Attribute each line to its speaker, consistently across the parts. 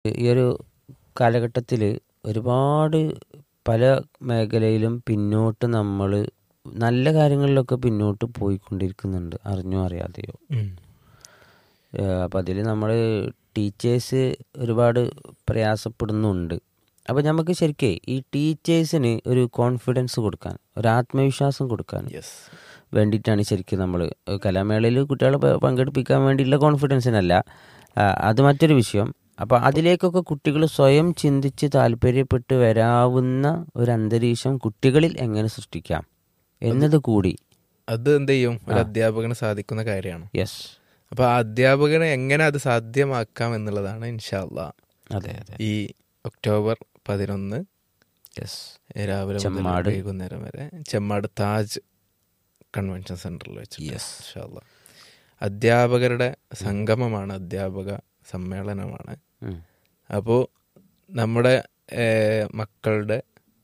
Speaker 1: ഈ ഒരു കാലഘട്ടത്തിൽ ഒരുപാട് പല മേഖലയിലും പിന്നോട്ട് നമ്മൾ നല്ല കാര്യങ്ങളിലൊക്കെ പിന്നോട്ട് പോയിക്കൊണ്ടിരിക്കുന്നുണ്ട് അറിഞ്ഞോ അറിയാതെയോ അപ്പം അതിൽ നമ്മൾ ടീച്ചേഴ്സ് ഒരുപാട് പ്രയാസപ്പെടുന്നുണ്ട് അപ്പോൾ നമുക്ക് ശരിക്കേ ഈ ടീച്ചേഴ്സിന് ഒരു കോൺഫിഡൻസ് കൊടുക്കാൻ ഒരു ആത്മവിശ്വാസം കൊടുക്കാൻ
Speaker 2: യെസ്
Speaker 1: വേണ്ടിയിട്ടാണ് ശരിക്കും നമ്മൾ കലാമേളയിൽ കുട്ടികളെ പ- പങ്കെടുപ്പിക്കാൻ വേണ്ടിയുള്ള കോൺഫിഡൻസിനല്ല ആ, അത് മറ്റൊരു വിഷയം അപ്പോൾ അതിലേക്കൊക്കെ കുട്ടികൾ സ്വയം ചിന്തിച്ച് താല്പര്യപ്പെട്ട് വരാവുന്ന ഒരു അന്തരീക്ഷം കുട്ടികളിൽ എങ്ങനെ സൃഷ്ടിക്കാം എന്നത് കൂടി
Speaker 2: അത് എന്ത് ചെയ്യും ഒരു അധ്യാപകന് സാധിക്കുന്ന കാര്യമാണ്
Speaker 1: യെസ്
Speaker 2: അപ്പൊ ആ അധ്യാപകന് എങ്ങനെ അത് സാധ്യമാക്കാം എന്നുള്ളതാണ് ഇൻഷാല്ല
Speaker 1: അതെ അതെ
Speaker 2: ഈ ഒക്ടോബർ പതിനൊന്ന്
Speaker 1: യെസ്
Speaker 2: രാവിലെ മുതൽ
Speaker 1: ചെമ്മാട്.
Speaker 2: വൈകുന്നേരം വരെ ചെമ്മാട് താജ് കൺവെൻഷൻ സെന്ററിൽ വെച്ചിട്ട്
Speaker 1: Yes.
Speaker 2: ഇൻഷാല്ലാ. അധ്യാപകരുടെ സംഗമമാണ് അധ്യാപക സമ്മേളനമാണ്
Speaker 1: ഉം.
Speaker 2: അപ്പോൾ നമ്മുടെ ഏഹ്, മക്കളുടെ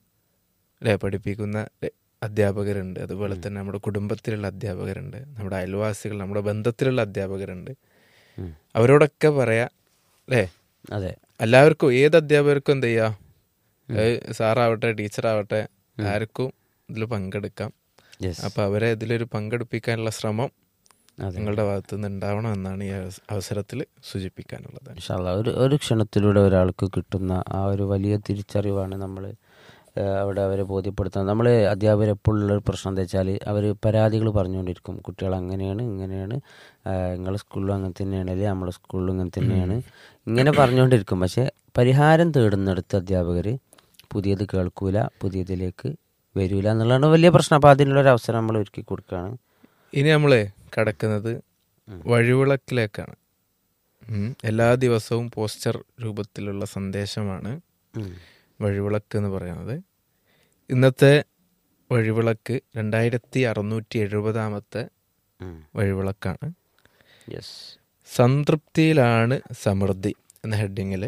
Speaker 2: ലെ പഠിപ്പിക്കുന്ന ലെ- അധ്യാപകരുണ്ട് അതുപോലെ തന്നെ നമ്മുടെ കുടുംബത്തിലുള്ള അധ്യാപകരുണ്ട് നമ്മുടെ അയൽവാസികൾ നമ്മുടെ ബന്ധത്തിലുള്ള അധ്യാപകരുണ്ട്
Speaker 1: ഉം.
Speaker 2: അവരോടൊക്കെ പറയാ അല്ലേ
Speaker 1: അതെ
Speaker 2: എല്ലാവർക്കും ഏത് അധ്യാപകർക്കും എന്ത് ചെയ്യാം ഏഹ്, സാറാവട്ടെ ടീച്ചറാവട്ടെ ആർക്കും ഇതിൽ പങ്കെടുക്കാം
Speaker 1: യെസ്
Speaker 2: അപ്പൊ അവരെ ഇതിലൊരു പങ്കെടുപ്പിക്കാനുള്ള ശ്രമം
Speaker 1: അതെ
Speaker 2: നിങ്ങളുടെ ഭാഗത്തു നിന്ന് ഉണ്ടാവണം എന്നാണ് ഈ അവസ- അവസരത്തിൽ സൂചിപ്പിക്കാനുള്ളത്
Speaker 1: ഇൻഷാല്ലാ ഒരു ഒരു ക്ഷണത്തിലൂടെ ഒരാൾക്ക് കിട്ടുന്ന ആ ഒരു വലിയ തിരിച്ചറിവാണ് നമ്മൾ അവിടെ അവരെ ബോധ്യപ്പെടുത്തുന്നത് നമ്മൾ അധ്യാപകർ എപ്പോഴുള്ള ഒരു പ്രശ്നം എന്താ വെച്ചാൽ അവർ പരാതികൾ പറഞ്ഞുകൊണ്ടിരിക്കും കുട്ടികൾ അങ്ങനെയാണ് ഇങ്ങനെയാണ് നിങ്ങളെ സ്കൂളിലും അങ്ങനെ തന്നെയാണ് അല്ലെങ്കിൽ നമ്മുടെ സ്കൂളിലും ഇങ്ങനെ തന്നെയാണ് ഇങ്ങനെ പറഞ്ഞുകൊണ്ടിരിക്കും പക്ഷേ പരിഹാരം തേടുന്നിടത്ത് അധ്യാപകർ പുതിയത് കേൾക്കൂല പുതിയതിലേക്ക് വരൂല എന്നുള്ളതാണ് വലിയ പ്രശ്നം അപ്പോൾ അതിനുള്ളൊരു അവസരം നമ്മൾ ഒരുക്കി കൊടുക്കുകയാണ്
Speaker 2: ഇനി നമ്മള് കടക്കുന്നത് വഴിവിളക്കിലേക്കാണ് ഉം. എല്ലാ ദിവസവും പോസ്റ്റർ രൂപത്തിലുള്ള സന്ദേശമാണ്
Speaker 1: ഉം.
Speaker 2: വഴിവിളക്ക് എന്ന് പറയുന്നത് ഇന്നത്തെ വഴിവിളക്ക് രണ്ടായിരത്തി അറുന്നൂറ്റി എഴുപതാമത്തെ
Speaker 1: ഉം.
Speaker 2: വഴിവിളക്കാണ്
Speaker 1: യെസ്
Speaker 2: സംതൃപ്തിയിലാണ് സമൃദ്ധി എന്ന ഹെഡിങ്ങിൽ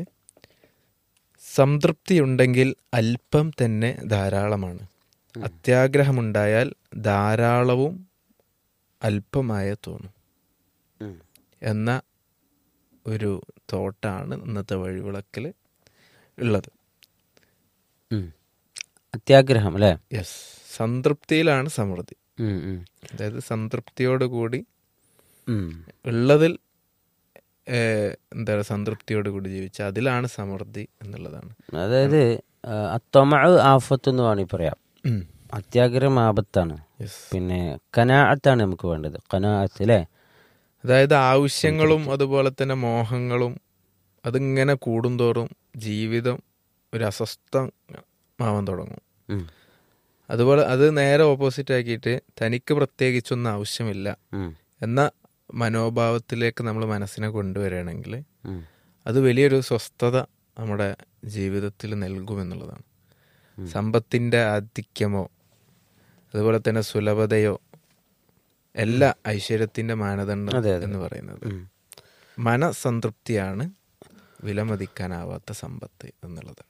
Speaker 2: സംതൃപ്തി ഉണ്ടെങ്കിൽ അല്പം തന്നെ ധാരാളമാണ് അത്യാഗ്രഹമുണ്ടായാൽ ധാരാളവും അല്പമായ തോന്നും
Speaker 1: ഉം.
Speaker 2: എന്ന ഒരു തോട്ടാണ് ഇന്നത്തെ വഴിവിളക്കിൽ ഉള്ളത്
Speaker 1: ഉം. അത്യാഗ്രഹം അല്ലേ
Speaker 2: യെസ് സംതൃപ്തിയിലാണ് സമൃദ്ധി
Speaker 1: ഉം, ഉം.
Speaker 2: അതായത് സംതൃപ്തിയോടുകൂടി
Speaker 1: ഉം.
Speaker 2: ഉള്ളതിൽ ഏഹ്, എന്താ പറയുക സംതൃപ്തിയോട് കൂടി ജീവിച്ച അതിലാണ് സമൃദ്ധി എന്നുള്ളതാണ്
Speaker 1: അതായത് അത്തൊമ ആഫത്ത് എന്ന് വേണമെങ്കിൽ പറയാം
Speaker 2: ഉം.
Speaker 1: അത്യാഗ്രഹം ആപത്താണ്
Speaker 2: യെസ്
Speaker 1: പിന്നെ കനാഅത്താണ് നമുക്ക് വേണ്ടത് കനാഅത്ത് അല്ലേ
Speaker 2: അതായത് ആവശ്യങ്ങളും അതുപോലെ തന്നെ മോഹങ്ങളും അതിങ്ങനെ കൂടുന്തോറും ജീവിതം ഒരു അസ്വസ്ഥമാവാൻ തുടങ്ങും
Speaker 1: ഉം.
Speaker 2: അതുപോലെ അത് നേരെ ഓപ്പോസിറ്റ് ആക്കിയിട്ട് തനിക്ക് പ്രത്യേകിച്ചൊന്നും ആവശ്യമില്ല
Speaker 1: ഉം.
Speaker 2: എന്ന മനോഭാവത്തിലേക്ക് നമ്മൾ മനസ്സിനെ കൊണ്ടുവരികയാണെങ്കിൽ
Speaker 1: ഉം.
Speaker 2: അത് വലിയൊരു സ്വസ്ഥത നമ്മുടെ ജീവിതത്തിൽ നൽകുമെന്നുള്ളതാണ് സമ്പത്തിന്റെ ആധിക്യമോ അതുപോലെ തന്നെ സുലഭതയോ എല്ലാ ഐശ്വര്യത്തിന്റെ മാനദണ്ഡം
Speaker 1: അതെ, അതെ.
Speaker 2: എന്ന് പറയുന്നത്
Speaker 1: ഉം.
Speaker 2: മനസംതൃപ്തിയാണ് വിലമതിക്കാനാവാത്ത സമ്പത്ത് എന്നുള്ളതാണ്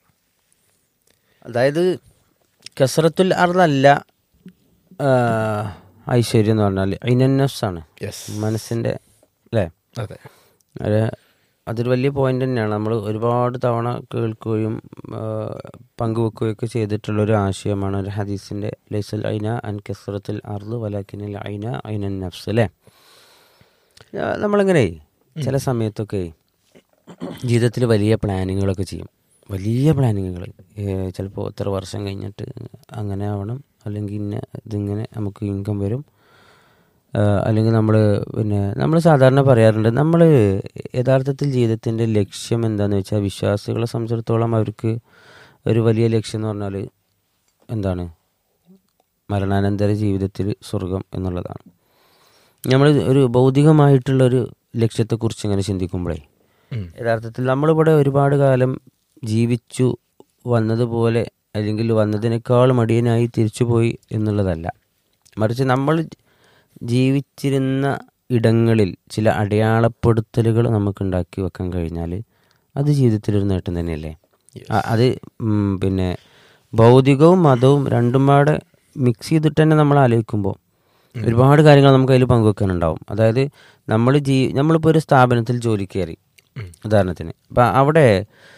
Speaker 1: അതായത് കസറത്തുൽ അർദല്ല ഐശ്വര്യം എന്ന് പറഞ്ഞാൽ ഇനന്നഫ്സാണ്
Speaker 2: യെസ്
Speaker 1: മനസ്സിൻ്റെ അല്ലേ
Speaker 2: അതെ
Speaker 1: ഒരു അതൊരു വലിയ പോയിന്റ് തന്നെയാണ് നമ്മൾ ഒരുപാട് തവണ കേൾക്കുകയും ആ, പങ്കുവെക്കുകയും ഒക്കെ ചെയ്തിട്ടുള്ള ഒരു ആശയമാണ് ഒരു ഹദീസിന്റെ ലൈസൽ ഐന അൻ കസ്രത്തുൽ അർദ് വലാക്കിനിൽ ഐന ഐനൻ നഫ്സ് അല്ലേ ആ, നമ്മളിങ്ങനെ ചില സമയത്തൊക്കെ ജീവിതത്തിൽ വലിയ പ്ലാനിങ്ങുകളൊക്കെ ചെയ്യും വലിയ പ്ലാനിങ്ങുകൾ ചിലപ്പോൾ ഇത്ര വർഷം കഴിഞ്ഞിട്ട് അങ്ങനെ ആവണം അല്ലെങ്കിൽ ഇന്ന ഇതിങ്ങനെ നമുക്ക് ഇൻകം വരും ആഹ് അല്ലെങ്കിൽ നമ്മൾ പിന്നെ നമ്മൾ സാധാരണ പറയാറുണ്ട് നമ്മൾ യഥാർത്ഥത്തിൽ ജീവിതത്തിൻ്റെ ലക്ഷ്യം എന്താണെന്ന് വെച്ചാൽ വിശ്വാസികളെ സംബന്ധിച്ചിടത്തോളം അവർക്ക് ഒരു വലിയ ലക്ഷ്യം എന്ന് പറഞ്ഞാൽ എന്താണ് മരണാനന്തര ജീവിതത്തിൽ സ്വർഗം എന്നുള്ളതാണ് നമ്മൾ ഒരു ഭൗതികമായിട്ടുള്ളൊരു ലക്ഷ്യത്തെക്കുറിച്ച് ഇങ്ങനെ ചിന്തിക്കുമ്പോഴേ
Speaker 2: ഉം.
Speaker 1: യഥാർത്ഥത്തിൽ നമ്മളിവിടെ ഒരുപാട് കാലം ജീവിച്ചു വന്നതുപോലെ അല്ലെങ്കിൽ വന്നതിനേക്കാൾ മടിയനായി തിരിച്ചുപോയി എന്നുള്ളതല്ല മറിച്ച് നമ്മൾ ജീവിച്ചിരുന്ന ഇടങ്ങളിൽ ചില അടയാളപ്പെടുത്തലുകൾ നമുക്ക് ഉണ്ടാക്കി വെക്കാൻ കഴിഞ്ഞാൽ അത് ജീവിതത്തിലൊരു നേട്ടം തന്നെയല്ലേ അ- അത് ഉം, പിന്നെ ഭൗതികവും മതവും രണ്ടും പാടെ മിക്സ് ചെയ്തിട്ട് തന്നെ നമ്മൾ ആലോചിക്കുമ്പോൾ ഒരുപാട് കാര്യങ്ങൾ നമുക്ക് അതിൽ പങ്കുവെക്കാനുണ്ടാവും അതായത് നമ്മൾ ജീ നമ്മളിപ്പോൾ ഒരു സ്ഥാപനത്തിൽ ജോലി കയറി ഉദാഹരണത്തിന് അപ്പം അവിടെ